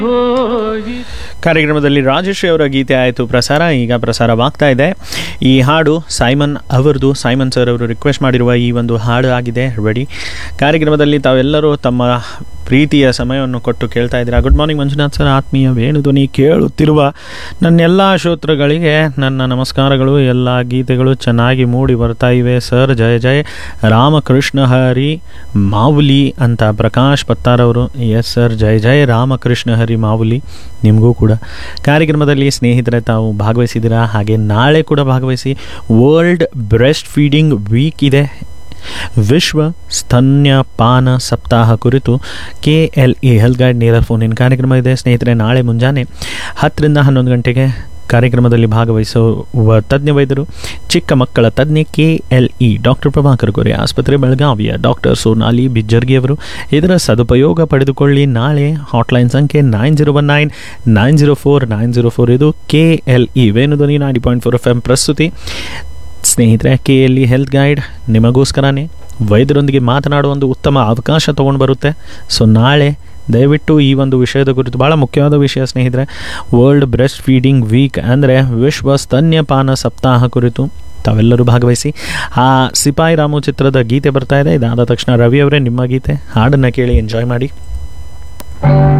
ಕಾರ್ಯಕ್ರಮದಲ್ಲಿ ರಾಜಶ್ರೀ ಅವರ ಗೀತೆ ಆಯಿತು ಪ್ರಸಾರ ಈಗ ಪ್ರಸಾರವಾಗ್ತಾ ಇದೆ ಈ ಹಾಡು ಸೈಮನ್ ಅವರದು ಸೈಮನ್ ಸರ್ ಅವರು ರಿಕ್ವೆಸ್ಟ್ ಮಾಡಿರುವ ಈ ಒಂದು ಹಾಡು ಆಗಿದೆ ರೆಡಿ ಕಾರ್ಯಕ್ರಮದಲ್ಲಿ ತಾವೆಲ್ಲರೂ ತಮ್ಮ ಪ್ರೀತಿಯ ಸಮಯವನ್ನು ಕೊಟ್ಟು ಕೇಳ್ತಾ ಇದ್ದೀರಾ ಗುಡ್ ಮಾರ್ನಿಂಗ್ ಮಂಜುನಾಥ್ ಸರ್ ಆತ್ಮೀಯ ವೇಣುಧ್ವನಿ ಕೇಳುತ್ತಿರುವ ನನ್ನೆಲ್ಲ ಶ್ರೋತೃಗಳಿಗೆ ನನ್ನ ನಮಸ್ಕಾರಗಳು ಎಲ್ಲ ಗೀತೆಗಳು ಚೆನ್ನಾಗಿ ಮೂಡಿ ಬರ್ತಾ ಇವೆ ಸರ್ ಜಯ ಜಯ ರಾಮಕೃಷ್ಣ ಹರಿ ಮಾವುಲಿ ಅಂತ ಪ್ರಕಾಶ್ ಪತ್ತಾರ್ ಅವರು ಎಸ್ ಸರ್ ಜಯ ಜಯ ರಾಮಕೃಷ್ಣ ಹರಿ ಮಾವುಲಿ ನಿಮಗೂ ಕೂಡ ಕಾರ್ಯಕ್ರಮದಲ್ಲಿ ಸ್ನೇಹಿತರೆ ತಾವು ಭಾಗವಹಿಸಿದ್ದೀರಾ ಹಾಗೆ ನಾಳೆ ಕೂಡ ಭಾಗವಹಿಸಿ ವರ್ಲ್ಡ್ ಬ್ರೆಸ್ಟ್ ಫೀಡಿಂಗ್ ವೀಕ್ ಇದೆ ವಿಶ್ವ ಸ್ತನ್ಯಪಾನ ಸಪ್ತಾಹ ಕುರಿತು K L E health guide ನೇರ ಫೋನ್ ಇನ್ ಕಾರ್ಯಕ್ರಮ ಇದೆ ಸ್ನೇಹಿತರೆ ನಾಳೆ ಮುಂಜಾನೆ ಹತ್ತರಿಂದ ಹನ್ನೊಂದು ಗಂಟೆಗೆ ಕಾರ್ಯಕ್ರಮದಲ್ಲಿ ಭಾಗವಹಿಸುವ ತಜ್ಞ ವೈದ್ಯರು ಚಿಕ್ಕ ಮಕ್ಕಳ ತಜ್ಞ K L E doctor Prabhakar Kore ಆಸ್ಪತ್ರೆ ಬೆಳಗಾವಿಯ ಡಾಕ್ಟರ್ ಸೋನಾಲಿ ಬಿಜ್ಜರ್ಗಿ ಅವರು ಇದರ ಸದುಪಯೋಗ ಪಡೆದುಕೊಳ್ಳಿ ನಾಳೆ ಹಾಟ್ಲೈನ್ ಸಂಖ್ಯೆ nine zero one nine nine zero four nine zero four ಇದು K L E Venudhwani ninety point four F M ಪ್ರಸ್ತುತಿ ಸ್ನೇಹಿತರೆ K L E health guide ನಿಮಗೋಸ್ಕರನೇ ವೈದ್ಯರೊಂದಿಗೆ ಮಾತನಾಡುವ ಒಂದು ಉತ್ತಮ ಅವಕಾಶ ತೊಗೊಂಡು ಬರುತ್ತೆ ಸೊ ನಾಳೆ ದಯವಿಟ್ಟು ಈ ಒಂದು ವಿಷಯದ ಕುರಿತು ಭಾಳ ಮುಖ್ಯವಾದ ವಿಷಯ ಸ್ನೇಹಿತರೆ ವರ್ಲ್ಡ್ ಬ್ರೆಸ್ಟ್ ಫೀಡಿಂಗ್ ವೀಕ್ ಅಂದರೆ ವಿಶ್ವ ಸ್ತನ್ಯಪಾನ ಸಪ್ತಾಹ ಕುರಿತು ತಾವೆಲ್ಲರೂ ಭಾಗವಹಿಸಿ ಆ ಸಿಪಾಯಿ ರಾಮು ಚಿತ್ರದ ಗೀತೆ ಬರ್ತಾ ಇದೆ ಇದಾದ ತಕ್ಷಣ ರವಿ ಅವರೇ ನಿಮ್ಮ ಗೀತೆ ಹಾಡನ್ನು ಕೇಳಿ ಎಂಜಾಯ್ ಮಾಡಿ